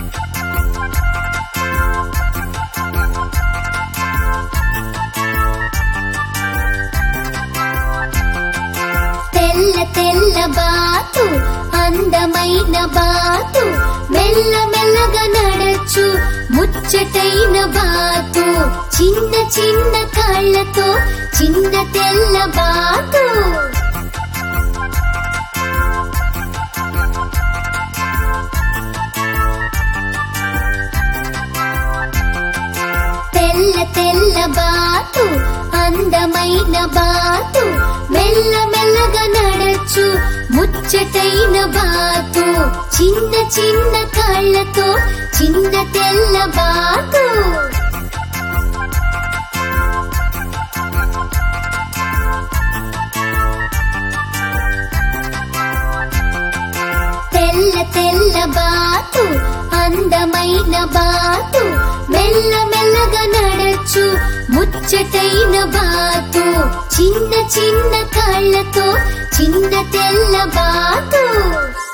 తెల్ల తెల్ల బాతు అందమైన బాతు మెల్ల మెల్లగా నడచు ముచ్చటైన బాతు చిన్న చిన్న కాళ్ళతో చిన్న తెల్ల బాతు తెల్ల తెల్ల బాతు అందమైన బాతు మెల్ల మెల్లగా నడచు ముచ్చటైన బాతు చిన్న చిన్న కాళ్ళతో చిన్న తెల్ల బాతు తెల్ల తెల్ల బాతు అందమైన బాతు మెల్ల మెల్లగా నడచు ముచ్చటైన బాతు చిన్న చిన్న కాళ్ళతో చిన్న తెల్ల బాతు